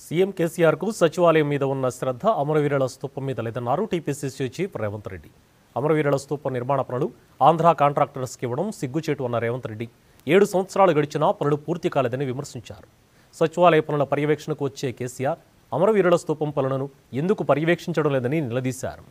CM కేసీఆర్కు సచివాలయం మీద ఉన్న శ్రద్ధ అమరవీరుల స్తూపం మీద లేదన్నారు టీపీసీసీ చీఫ్ రేవంత్ రెడ్డి అమరవీరుల స్తూపం నిర్మాణ పనులు ఆంధ్ర కాంట్రాక్టర్స్కి ఇవ్వడం సిగ్గుచేటు అన్న రేవంత్ రెడ్డి ఏడు సంవత్సరాలు గడిచినా పనులు పూర్తి కాలేదని విమర్శించారు సచివాలయ పనుల పర్యవేక్షణకు వచ్చే కేసీఆర్ అమరవీరుల స్తూపం పనులను ఎందుకు పర్యవేక్షించడం లేదని నిలదీశారు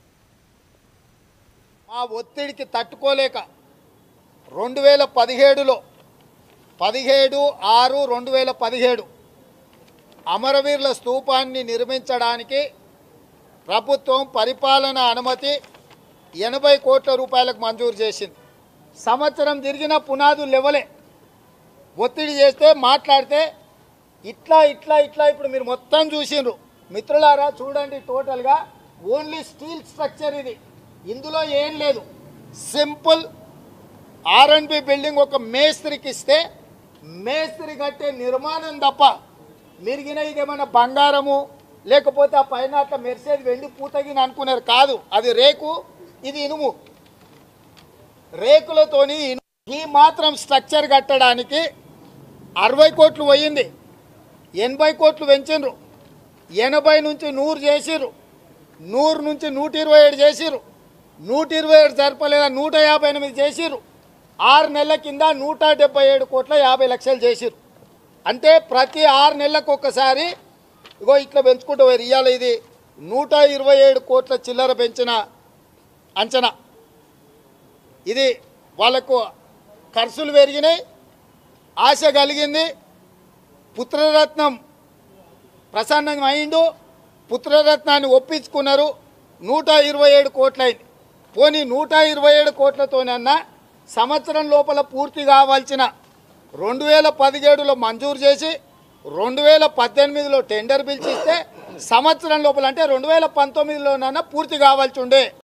మా ఒత్తిడికి తట్టుకోలేక రెండు వేల పదిహేడులో పదిహేడు ఆరు రెండు వేల పదిహేడు అమరవీరుల స్తూపాన్ని నిర్మించడానికి ప్రభుత్వం పరిపాలన అనుమతి ఎనభై కోట్ల రూపాయలకు మంజూరు చేసింది సంవత్సరం తిరిగిన పునాదులు లెవలే ఒత్తిడి చేస్తే మాట్లాడితే ఇట్లా ఇట్లా ఇట్లా ఇప్పుడు మీరు మొత్తం చూసిండ్రు మిత్రులారా చూడండి టోటల్గా ఓన్లీ స్టీల్ స్ట్రక్చర్ ఇది ఇందులో ఏం లేదు simple R and B building ఒక మేస్త్రికి ఇస్తే మేస్త్రి కట్టే నిర్మాణం తప్ప మిరిగిన ఇదేమన్నా బంగారము లేకపోతే ఆ పైన అట్లా మెరిసేది వెండి పూతగిన అనుకున్నారు కాదు అది రేకు ఇది ఇనుము రేకులతోని ఇను- ఈ మాత్రం స్ట్రక్చర్ కట్టడానికి అరవై కోట్లు పోయింది ఎనభై కోట్లు పెంచిండ్రు ఎనభై నుంచి నూరు చేసిర్రు నూరు నుంచి నూట ఇరవై ఏడు చేసిర్రు నూట ఇరవై ఏడు సరిపోలేదా నూట యాభై ఎనిమిది చేసిర్రు ఆరు నెలల కింద నూట డెబ్బై ఏడు కోట్ల యాభై లక్షలు చేసిర్రు అంటే ప్రతి ఆరు నెలలకు ఒక్కసారి ఇగో ఇట్లా పెంచుకుంటూ పోయారు ఇవాళ ఇది నూట ఇరవై ఏడు కోట్ల చిల్లర పెంచిన అంచనా ఇది వాళ్ళకు ఖర్చులు పెరిగినాయి ఆశ కలిగింది పుత్రరత్నం ప్రసన్నం అయిండు పుత్రరత్నాన్ని ఒప్పించుకున్నారు నూట ఇరవై ఏడు కోట్లయింది పోనీ నూట ఇరవై ఏడు కోట్లతోనన్నా సంవత్సరం లోపల పూర్తి కావాల్సిన రెండు వేల పదిహేడులో మంజూరు చేసి రెండు వేల పద్దెనిమిదిలో టెండర్ పిలిచిస్తే సంవత్సరం లోపల అంటే రెండు వేల పంతొమ్మిదిలోనన్నా పూర్తి కావాల్సి ఉండే